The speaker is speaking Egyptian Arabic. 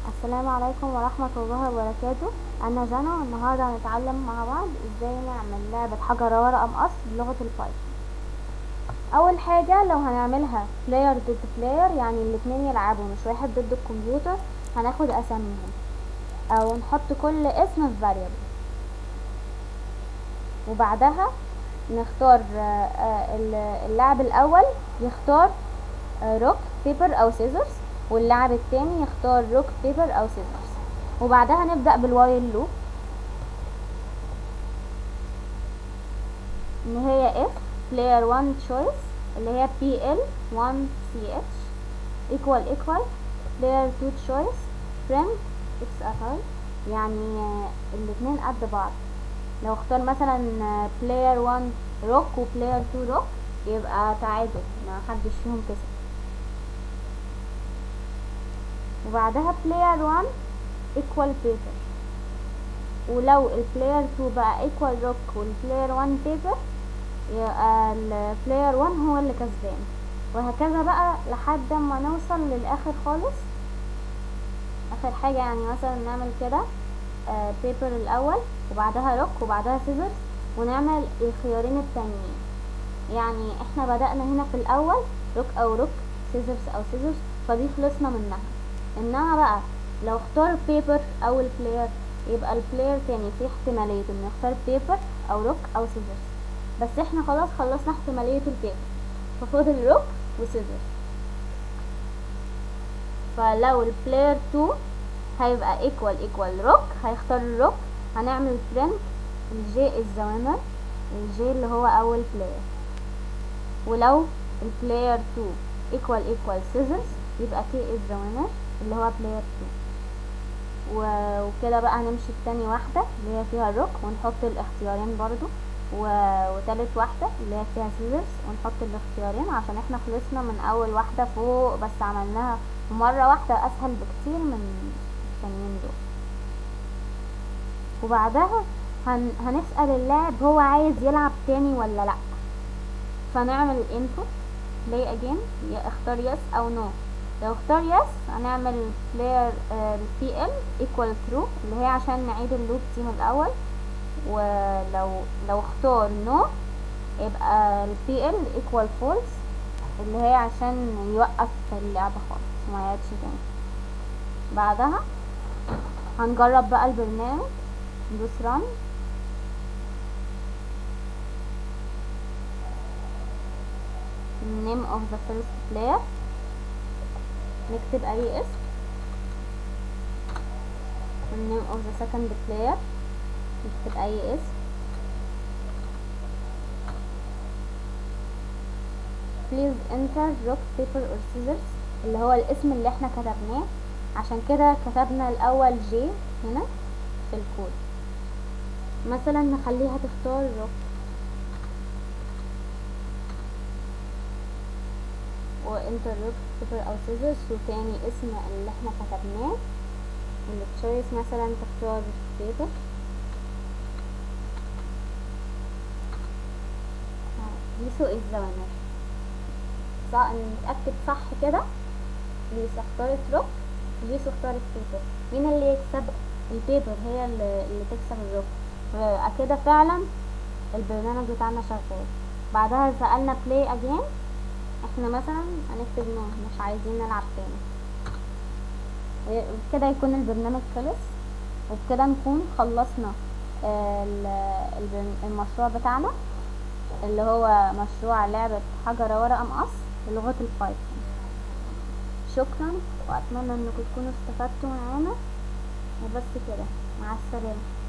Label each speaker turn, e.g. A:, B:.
A: السلام عليكم ورحمة الله وبركاته أنا جنى والنهاردة هنتعلم مع بعض ازاي نعمل لعبة حجر ورقة مقص بلغة البايثون أول حاجة لو هنعملها بلاير ضد بلاير يعني الاتنين يلعبوا مش واحد ضد الكمبيوتر هناخد أساميهم أو نحط كل اسم في variable وبعدها نختار آه، آه، اللاعب الأول يختار روك بيبر أو سيزرز واللاعب التاني يختار روك بيبر او سيزرز وبعدها نبدأ بالوايل لوب ان هي if player 1 choice اللي هي pl 1 ch equal equal player 2 choice print xfl يعني آه، الاتنين قد بعض لو اختار مثلا آه، player 1 روك و player 2 روك يبقى تعادل ما حدش فيهم كسب وبعدها player 1 equal paper ولو البلاير 2 بقى equal rock والبلاير 1 paper يبقى البلاير 1 هو اللي كسبان وهكذا بقى لحد ما نوصل للاخر خالص اخر حاجة يعني مثلا نعمل كده بيبر الاول وبعدها روك وبعدها سيزرز ونعمل الخيارين التانيين يعني احنا بدأنا هنا في الاول روك او روك سيزرز او سيزرز فدي خلصنا منها انما بقى لو اختار بيبر اول بلاير يبقى البلاير تاني في احتمالية انه يختار بيبر او روك او سيزرز بس احنا خلاص خلصنا احتمالية البيبر ففاضل روك وسيزرز فلو البلاير 2 هيبقى ايكوال ايكوال روك هيختار الروك هنعمل برنت الجي الزوامر الجي اللي هو اول بلاير ولو البلاير 2 ايكوال ايكوال سيزرز يبقى كي الزوامر اللي هو بلاير 2 و- وكده بقى هنمشي التاني واحدة اللي هي فيها الروك ونحط الاختيارين برضو و... وتالت واحدة اللي هي فيها سيزرز ونحط الاختيارين عشان احنا خلصنا من اول واحدة فوق بس عملناها مرة واحدة اسهل بكتير من التانيين دول وبعدها هن... هنسأل اللاعب هو عايز يلعب تاني ولا لأ فنعمل الانبوت play again يا اختار yes او no لو اختار yes هنعمل player البي ال equal true اللي هي عشان نعيد اللوب دي من الاول ولو لو اختار no يبقى البي ال equal false اللي هي عشان يوقف اللعبة خالص وما يعيدش تاني بعدها هنجرب بقى البرنامج ندوس run name of the first player نكتب اي اسم name of the second player نكتب اي اسم please enter rock paper or scissors اللي هو الاسم اللي احنا كتبناه عشان كده كتبنا الاول جي هنا في الكود مثلا نخليها تختار روك وانتر روك بيبر او سيزرز وتاني اسم اللي احنا كتبناه والتشويس مثلا تختار بيبر ليسو الزوامر صح نتأكد صح كده ليسو اختارت روك ليسو اختارت بيبر مين اللي يكسب البيبر هي اللي, اللي تكسب الروك كده فعلا البرنامج بتاعنا شغال بعدها سألنا play again احنا مثلا هنكتب نو مش عايزين نلعب تاني وبكده يكون البرنامج خلص وبكده نكون خلصنا آه، ال- البرن- المشروع بتاعنا اللي هو مشروع لعبة حجر ورقة مقص بلغة البايثون شكرا واتمنى انكم تكونوا استفدتوا معانا وبس كده مع السلامة